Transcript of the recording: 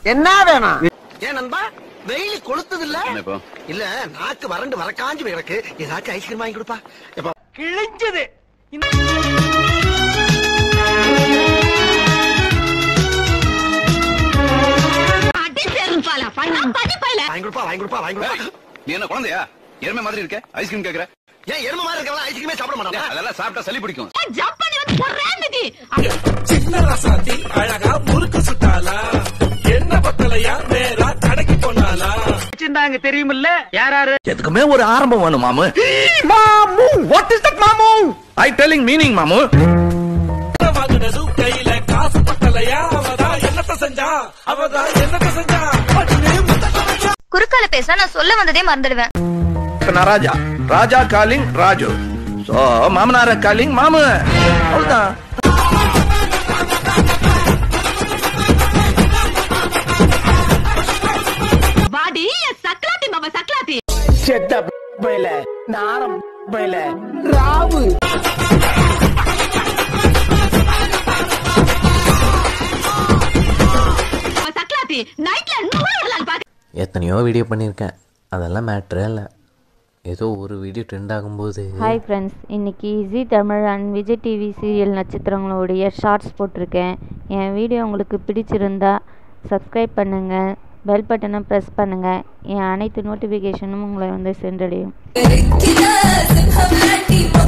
என்ன வேணும் ஏன் நண்பா வெயில் கொளுத்தது இல்ல என்ன இப்போ இல்ல நாக்கு வறண்டு வர காஞ்சு கிடக்கு ஏதாச்சும் ஐஸ்கிரீம் வாங்கி கொடுப்பா எப்பா கிழிஞ்சது வாங்கி கொடுப்பா வாங்கி கொடுப்பா வாங்கி கொடுப்பா ஏய், நீ என்ன குழந்தையா எருமை மாதிரி இருக்க ஐஸ்கிரீம் கேக்குற ஏன் எரும மாதிரி இருக்கவங்க ஐஸ்கிரீமே சாப்பிட ஏய், மாட்டாங்க அதெல்லாம் சாப்பிட்டா சளி பிடிக்கும் சின்ன ரசாத்தி அழகா முறுக்கு சுட்டாலா என்ன பத்தலையா நேரா கடைக்கு போனாலா வச்சிருந்தாங்க தெரியுமில்ல யாராரு எதுக்குமே ஒரு ஆரம்பம் வேணும் மாமு மாமு வாட் இஸ் தட் மாமு ஐ டெல்லிங் மீனிங் மாமு வாங்கினது கையில காசு பத்தலையா அவதான் என்னத்த செஞ்சா அவதான் என்னத்த செஞ்சா பட்டுன்னு முத்தத்தை வச்சா. குறுக்கால பேசினா நான் சொல்ல வந்ததே மறந்துடுவேன் இப்ப நான் ராஜா ராஜா காலிங் ராஜு சோ மாமனார காலிங் மாமு அவ்வளவுதான் வாடி சக்கலாத்தி மாமா சக்கலாத்தி செத்த பையில நாரம் பையில ராவு சக்கலாத்தி நைட்ல நூறு வரலாம் பாக்க எத்தனையோ வீடியோ பண்ணியிருக்கேன் அதெல்லாம் மேட்ரே இல்லை ஏதோ ஒரு வீடியோ ட்ரெண்ட் ஆகும்போது ஹாய் ஃப்ரெண்ட்ஸ் இன்னைக்கு Zee Tamil and Vijay TV serial நட்சத்திரங்களுடைய ஷார்ட்ஸ் போட்டிருக்கேன் என் வீடியோ உங்களுக்கு பிடிச்சிருந்தா சப்ஸ்கிரைப் பண்ணுங்கள் பெல் பட்டனை ப்ரெஸ் பண்ணுங்கள் என் அனைத்து நோட்டிஃபிகேஷனும் உங்களை வந்து சென்றடையும் சின்ன சின்ன